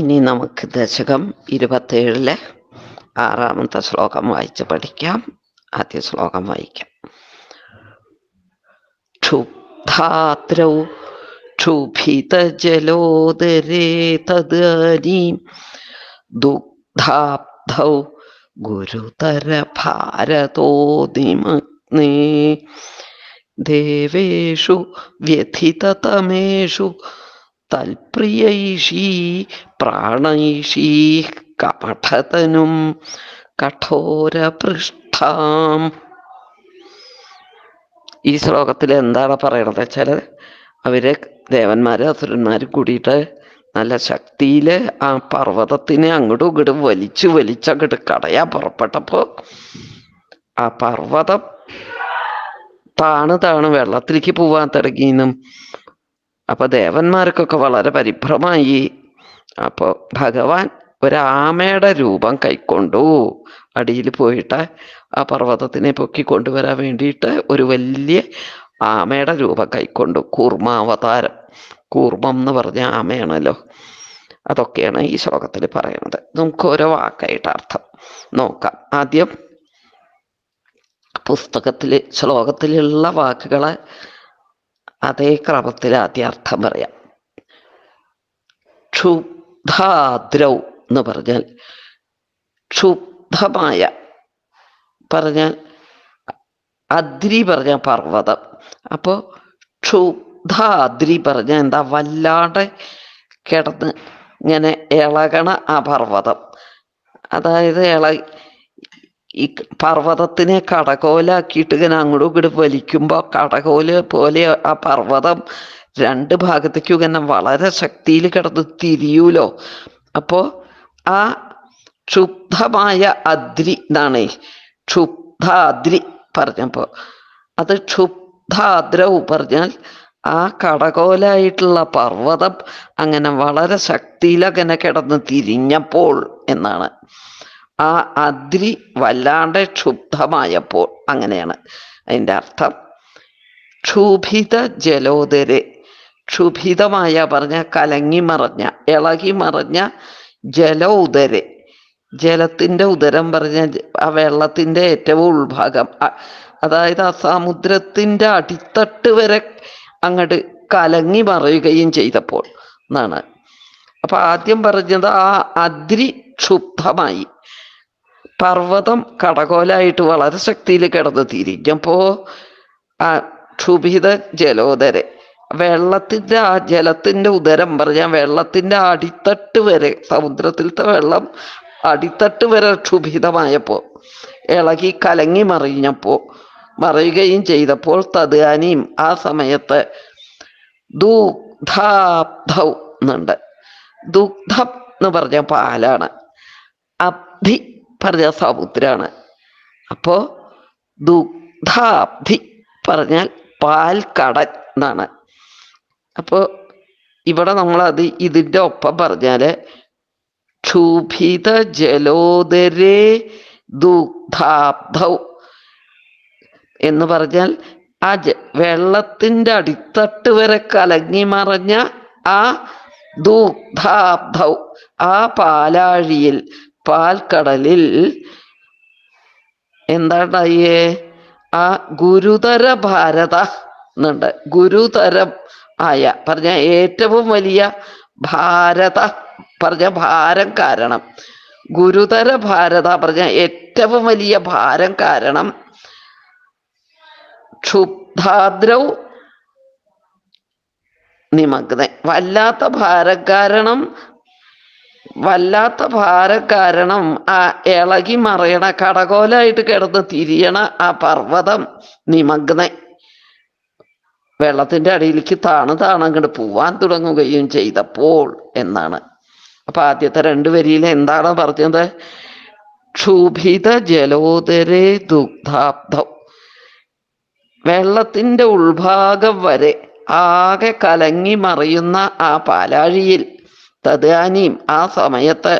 ഇനി നമുക്ക് ദശകം ഇരുപത്തേഴിലെ ആറാമത്തെ ശ്ലോകം വായിച്ച് പഠിക്കാം ആദ്യ ശ്ലോകം വായിക്കാം ക്ഷുബ്ധാത്രൗ ക്ഷുഭിതജലോദരേ തദനീം ദുഗ്ധാബ്ധൗ ഗുരുതരഭാരതോദിമഗ്നേ ദേവേഷു വ്യഥിതതമേഷു തൽപ്രിയൈഷീ പ്രാണൈഷീ കപഠതനും കഠോരപൃഷ്ഠാം ഈ ശ്ലോകത്തിൽ എന്താണ് പറയണത് വെച്ചാൽ അവര് ദേവന്മാര് അസുരന്മാര് കൂടിയിട്ട് നല്ല ശക്തിയില് ആ പർവ്വതത്തിനെ അങ്ങോട്ടും ഇങ്ങോട്ടും വലിച്ചു വലിച്ചങ്ങോട്ട് കടയാൻ പുറപ്പെട്ടപ്പോ ആ പർവ്വതം താണ് താണ് വെള്ളത്തിലേക്ക് പോവാൻ തുടങ്ങിയെന്നും അപ്പൊ ദേവന്മാർക്കൊക്കെ വളരെ പരിഭ്രമായി അപ്പൊ ഭഗവാൻ ഒരാമയുടെ രൂപം കൈക്കൊണ്ടു അടിയിൽ പോയിട്ട് ആ പർവ്വതത്തിനെ പൊക്കി കൊണ്ടുവരാൻ വേണ്ടിയിട്ട് ഒരു വലിയ ആമയുടെ രൂപം കൈക്കൊണ്ടു കൂർമാവതാരം കൂർമ്മം എന്ന് പറഞ്ഞ ആമയാണല്ലോ അതൊക്കെയാണ് ഈ ശ്ലോകത്തിൽ പറയുന്നത് നമുക്ക് ഓരോ വാക്കായിട്ട് അർത്ഥം നോക്കാം ആദ്യം പുസ്തകത്തിൽ ശ്ലോകത്തിലുള്ള വാക്കുകളെ അതേ ക്രമത്തിൽ ആദ്യം അർത്ഥം പറയാം ക്ഷുബ്ധാദ്രൗ എന്ന് പറഞ്ഞാൽ ക്ഷുബ്ധമായ പറഞ്ഞാൽ അദ്രി പറഞ്ഞ പർവ്വതം അപ്പോൾ ക്ഷുബ്ധാദ്രി പറഞ്ഞ എന്താ വല്ലാണ്ട് കിടന്ന് ഇങ്ങനെ ഇളകണ ആ പർവ്വതം അതായത് ഇള ഈ പർവ്വതത്തിനെ കടകോലാക്കിയിട്ട് ഇങ്ങനെ അങ്ങോട്ടും ഇങ്ങോട്ടും വലിക്കുമ്പോൾ കടകോല് പോലെ ആ പർവ്വതം രണ്ട് ഭാഗത്തേക്കും ഇങ്ങനെ വളരെ ശക്തിയിൽ കിടന്ന് തിരിയൂലോ അപ്പോ ആ ക്ഷുബ്ധമായ അദ്രി എന്നാണ് ക്ഷുബ്ധാദ്രി പറഞ്ഞപ്പോ അത് ക്ഷുബ്ധാദ്രവ് പറഞ്ഞാൽ ആ കടകോലായിട്ടുള്ള പർവ്വതം അങ്ങനെ വളരെ ശക്തിയിൽ അങ്ങനെ കിടന്ന് തിരിഞ്ഞപ്പോൾ എന്നാണ് ആ അദ്രി വല്ലാണ്ട് ക്ഷുബ്ധമായപ്പോൾ അങ്ങനെയാണ് അതിൻ്റെ അർത്ഥം ക്ഷുഭിത ജലോദരെ ക്ഷുഭിതമായ പറഞ്ഞ കലങ്ങി മറഞ്ഞ ഇളകി മറഞ്ഞ ജല ഉദരെ ജലത്തിൻ്റെ ഉദരം പറഞ്ഞ ആ വെള്ളത്തിൻ്റെ ഏറ്റവും ഉൾഭാഗം അതായത് ആ സമുദ്രത്തിൻ്റെ അടിത്തട്ട് വരെ അങ്ങോട്ട് കലങ്ങി മറയുകയും ചെയ്തപ്പോൾ എന്നാണ് അപ്പൊ ആദ്യം പറഞ്ഞത് ആ അദ്രി ക്ഷുബ്ധമായി പർവ്വതം കടകോലായിട്ട് വളരെ ശക്തിയിൽ കിടന്ന് തിരിഞ്ഞപ്പോ ആ ക്ഷുഭിത ജലോദരെ വെള്ളത്തിന്റെ ആ ജലത്തിന്റെ ഉദരം പറഞ്ഞ വെള്ളത്തിന്റെ അടിത്തട്ട് വരെ സമുദ്രത്തിലത്തെ വെള്ളം അടിത്തട്ട് വരെ ക്ഷുഭിതമായപ്പോ ഇളകി കലങ്ങി മറിഞ്ഞപ്പോ മറയുകയും ചെയ്തപ്പോൾ തദ്യാനിയും ആ സമയത്ത് ദുഗ്ധാബ്ധൗ എന്നുണ്ട് ദുഗ്ധം എന്ന് പറഞ്ഞ പാലാണ് അബ്ധി പറഞ്ഞ സമുദ്രാണ് അപ്പോ ദുഗ്ധാബ്ധി പറഞ്ഞാൽ പാൽ കടൽ എന്നാണ് അപ്പോ ഇവിടെ നമ്മൾ അത് ഇതിൻ്റെ ഒപ്പം പറഞ്ഞാല് ക്ഷുഭിത ജലോദരേ ദുഗ്ധാബ്ധൗ എന്ന് പറഞ്ഞാൽ ആ ജ വെള്ളത്തിൻ്റെ അടിത്തട്ട് വരെ കലങ്ങി മറഞ്ഞ ആ ദുഗ്ധാബ്ധൗ ആ പാലാഴിയിൽ പാൽക്കടലിൽ എന്താണ്ടായേ ആ ഗുരുതര ഭാരത എന്നുണ്ട് ഗുരുതരം ആയ പറഞ്ഞ ഏറ്റവും വലിയ ഭാരത പറഞ്ഞ ഭാരം കാരണം ഗുരുതര ഭാരത പറഞ്ഞ ഏറ്റവും വലിയ ഭാരം കാരണം ക്ഷുബ്ധാദ്രൗ നിമഗ്ന വല്ലാത്ത ഭാരം കാരണം വല്ലാത്ത ഭാരം കാരണം ആ ഇളകി മറയണ കടകോലായിട്ട് കിടന്ന് തിരിയണ ആ പർവ്വതം നിമഗ്ന വെള്ളത്തിന്റെ അടിയിലേക്ക് താണ് താണ് അങ്ങോട്ട് പോവാൻ തുടങ്ങുകയും ചെയ്തപ്പോൾ എന്നാണ് അപ്പൊ ആദ്യത്തെ രണ്ട് വരിയിൽ എന്താണ് പറഞ്ഞത് ക്ഷുഭിത ജലോദരേ ദുഗ്ധാബ്ധം വെള്ളത്തിന്റെ ഉൾഭാഗം വരെ ആകെ കലങ്ങി മറിയുന്ന ആ പാലാഴിയിൽ തദാനിയും ആ സമയത്ത്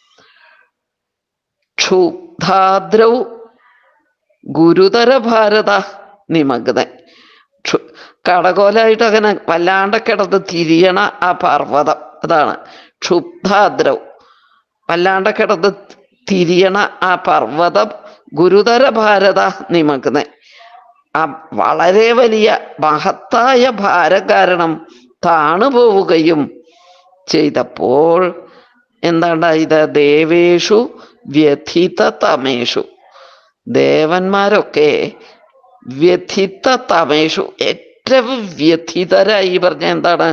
ക്ഷുബ്ധാദ്രൗ ഗുരുതര ഭാരത നിമഗ്ന കടകോലായിട്ട് അങ്ങനെ വല്ലാണ്ട് കിടന്ന് തിരിയണ ആ പർവ്വതം അതാണ് ക്ഷുബ്ധാദ്രവ് വല്ലാണ്ട് കിടന്ന് തിരിയണ ആ പർവ്വതം ഗുരുതര ഭാരത നിമഗ്നെ ആ വളരെ വലിയ മഹത്തായ ഭാരം കാരണം താണു പോവുകയും ചെയ്തപ്പോൾ എന്താണ്ടായത് ദേവേഷു വ്യഥിത തമേഷു ദേവന്മാരൊക്കെ വ്യഥിത തമേഷു ഏറ്റവും വ്യഥിതരായി പറഞ്ഞ എന്താണ്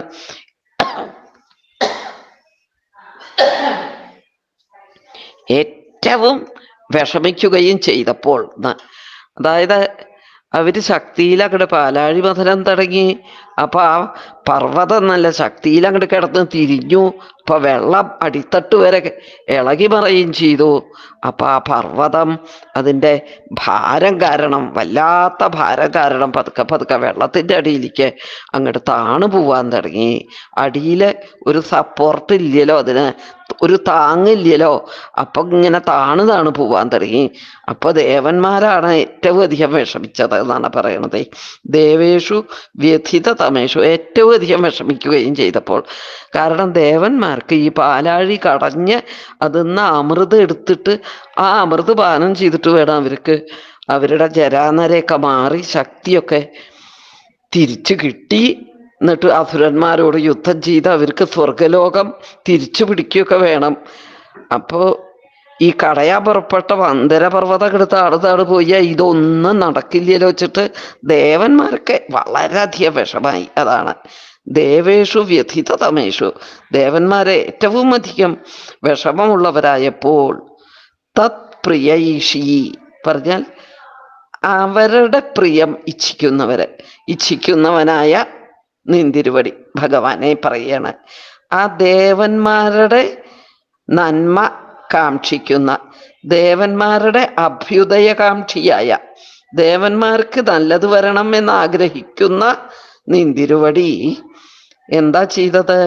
ഏറ്റവും വിഷമിക്കുകയും ചെയ്തപ്പോൾ ന- അതായത് അവര് ശക്തിയിൽ അങ്ങോട്ട് പാലാഴി മഥനം തുടങ്ങി അപ്പൊ ആ പർവ്വതം നല്ല ശക്തിയിൽ അങ്ങോട്ട് കിടന്ന് തിരിഞ്ഞു അപ്പൊ വെള്ളം അടിത്തട്ട് വരെ ഇളകി മറയും ചെയ്തു അപ്പൊ ആ പർവ്വതം അതിൻ്റെ ഭാരം കാരണം വല്ലാത്ത ഭാരം കാരണം പതുക്കെ പതുക്കെ വെള്ളത്തിൻ്റെ അടിയിലേക്ക് അങ്ങോട്ട് താണു പോവാൻ തുടങ്ങി അടിയിൽ ഒരു സപ്പോർട്ട് ഇല്ലല്ലോ അതിന് ഒരു താങ്ങില്ലല്ലോ അപ്പൊ ഇങ്ങനെ താണു താണു പോവാൻ തുടങ്ങി അപ്പൊ ദേവന്മാരാണ് ഏറ്റവും അധികം വിഷമിച്ചത് എന്നാണ് പറയണത് ദേവേഷു വ്യഥിത തമേഷു ഏറ്റവും അധികം വിഷമിക്കുകയും ചെയ്തപ്പോൾ കാരണം ദേവന്മാർക്ക് ഈ പാലാഴി കടഞ്ഞ് അതിന്ന് അമൃത് എടുത്തിട്ട് ആ അമൃത് പാനം ചെയ്തിട്ട് വേണം അവർക്ക് അവരുടെ ജരാനരയൊക്കെ മാറി ശക്തിയൊക്കെ തിരിച്ചു കിട്ടി എന്നിട്ട് അസുരന്മാരോട് യുദ്ധം ചെയ്ത് അവർക്ക് സ്വർഗലോകം തിരിച്ചു പിടിക്കുകയൊക്കെ വേണം അപ്പോൾ ഈ കടയാൻ പുറപ്പെട്ട മന്ദരപർവ്വതം എടുത്ത ആളുതാണ് പോയി ഇതൊന്നും നടക്കില്ലല്ലോ വെച്ചിട്ട് ദേവന്മാർക്ക് വളരെയധികം വിഷമായി അതാണ് ദേവേഷു വ്യഥിത തമേഷു ദേവന്മാരെ ഏറ്റവും അധികം വിഷമമുള്ളവരായപ്പോൾ തത് പ്രിയൈഷി പറഞ്ഞാൽ അവരുടെ പ്രിയം ഇച്ഛിക്കുന്നവരെ ഇച്ഛിക്കുന്നവനായ നിന്തിരുവടി ഭഗവാനെ പറയാണ് ആ ദേവന്മാരുടെ നന്മ കാക്ഷിക്കുന്ന ദേവന്മാരുടെ അഭ്യുദയകാംക്ഷിയായ ദേവന്മാർക്ക് നല്ലത് വരണം എന്ന് ആഗ്രഹിക്കുന്ന നിന്തിരുവടി എന്താ ചെയ്തത്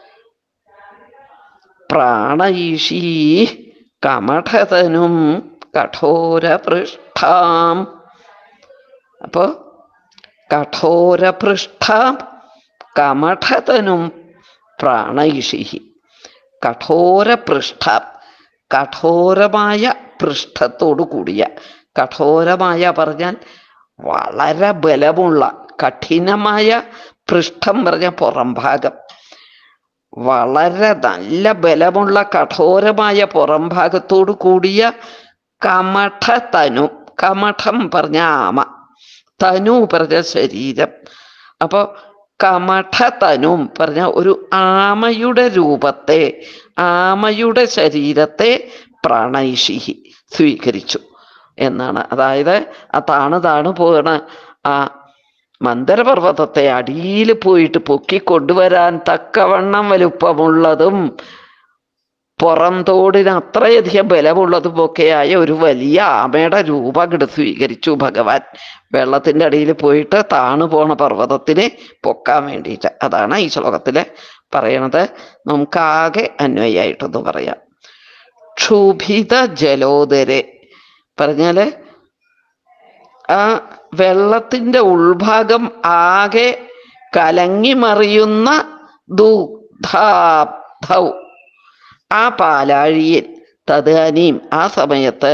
പ്രാണൈഷീ കമഠതനും കഠോരപൃഷ്ഠാം അപ്പോ കഠോരപൃഷ്ഠാം കമഠതനും പ്രാണൈഷി കഠോരപൃഷ്ഠ കഠോരമായ പൃഷ്ഠത്തോടു കൂടിയ കഠോരമായ പറഞ്ഞാൽ വളരെ ബലമുള്ള കഠിനമായ പൃഷ്ഠം പറഞ്ഞ പുറംഭാഗം വളരെ നല്ല ബലമുള്ള കഠോരമായ പുറംഭാഗത്തോടു കൂടിയ കമഠ തനു കമഠം പറഞ്ഞ ആമ തനു പറഞ്ഞ ശരീരം അപ്പൊ കമഠ തനും പറഞ്ഞ ഒരു ആമയുടെ രൂപത്തെ ആമയുടെ ശരീരത്തെ പ്രണൈഷിഹി സ്വീകരിച്ചു എന്നാണ് അതായത് ആ താണ് താണ് പോകണ ആ മന്ദരപർവ്വതത്തെ അടിയിൽ പോയിട്ട് പൊക്കി കൊണ്ടുവരാൻ തക്കവണ്ണം വലുപ്പമുള്ളതും പുറം തോടിന് അത്രയധികം ബലമുള്ളതുമൊക്കെയായ ഒരു വലിയ ആമയുടെ രൂപം അങ്ങട് സ്വീകരിച്ചു ഭഗവാൻ വെള്ളത്തിന്റെ അടിയിൽ പോയിട്ട് താണു പോണ പർവ്വതത്തിനെ പൊക്കാൻ വേണ്ടിയിട്ട് അതാണ് ഈ ശ്ലോകത്തില് പറയണത് നമുക്കാകെ അന്വയായിട്ടൊന്ന് പറയാം ക്ഷുഭിത ജലോദരെ പറഞ്ഞാല് ആ വെള്ളത്തിന്റെ ഉൾഭാഗം ആകെ കലങ്ങി മറിയുന്ന ദുഗ്ധാബ്ധൗ ആ പാലാഴിയിൽ തദാനീം ആ സമയത്ത്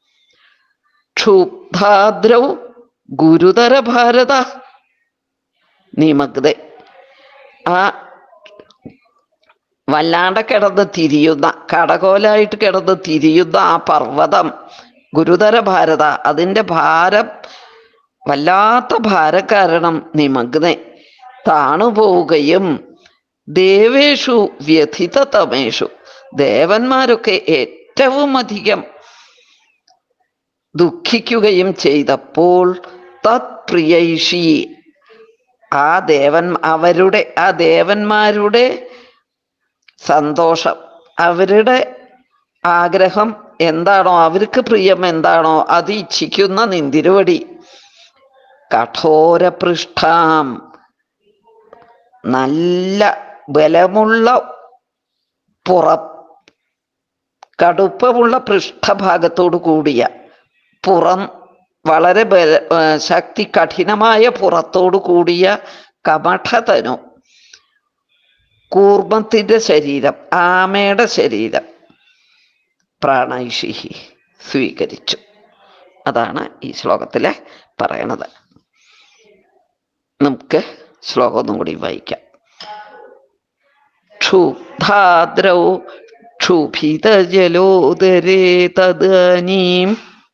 ക്ഷുബ്ധാദ്രൗ ഗുരുതര ഭാരത നിമഗ്ധ ആ വല്ലാണ്ട് കിടന്ന് തിരിയുന്ന കടകോലായിട്ട് കിടന്ന് തിരിയുന്ന ആ പർവ്വതം ഗുരുതര ഭാരത അതിൻ്റെ ഭാരം വല്ലാത്ത ഭാരം കാരണം നിമഗ്നെ താണുപോവുകയും ദേവേഷു വ്യഥിതതമേഷു ദേവന്മാരൊക്കെ ഏറ്റവും അധികം ദുഃഖിക്കുകയും ചെയ്തപ്പോൾ തത് പ്രിയൈഷി ആ ദേവൻ അവരുടെ ആ ദേവന്മാരുടെ സന്തോഷം അവരുടെ ആഗ്രഹം എന്താണോ അവർക്ക് പ്രിയം എന്താണോ അത് ഇച്ഛിക്കുന്ന നിന്തിരുവടി കഠോരപൃഷ്ഠാം നല്ല ബലമുള്ള പുറ കടുപ്പമുള്ള പൃഷ്ഠഭാഗത്തോടു കൂടിയ പുറം വളരെ ബല ആ, ശക്തി കഠിനമായ പുറത്തോടു കൂടിയ കമഠതനു കൂർമ്മത്തിൻ്റെ ശരീരം ആമയുടെ ശരീരം പ്രാണൈഷിഹി സ്വീകരിച്ചു അതാണ് ഈ ശ്ലോകത്തിൽ പറയണത് നമുക്ക് ശ്ലോകം ഒന്നും കൂടി വായിക്കാം ക്ഷുബ്ധാദ്രൗ ക്ഷുഭിതജലോദരേ തദനീം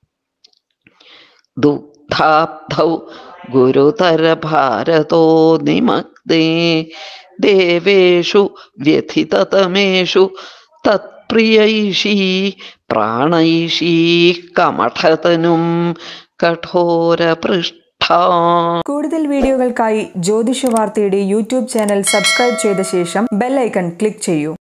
ദുഗ്ധാബ്ധൗ ഗുരുതരഭാരതോ നിമഗ്നേ ദേവേഷു വ്യഥിതതമേഷു തത്പ്രിയൈഷീ പ്രാണൈഷീ കമഠതനും കഠോരപൃഷ്ഠ കൂടുതൽ വീഡിയോകൾക്കായി ജ്യോതിഷ വാർത്തയുടെ യൂട്യൂബ് ചാനൽ സബ്സ്ക്രൈബ് ചെയ്ത ശേഷം ബെൽ ഐക്കൺ ക്ലിക്ക് ചെയ്യൂ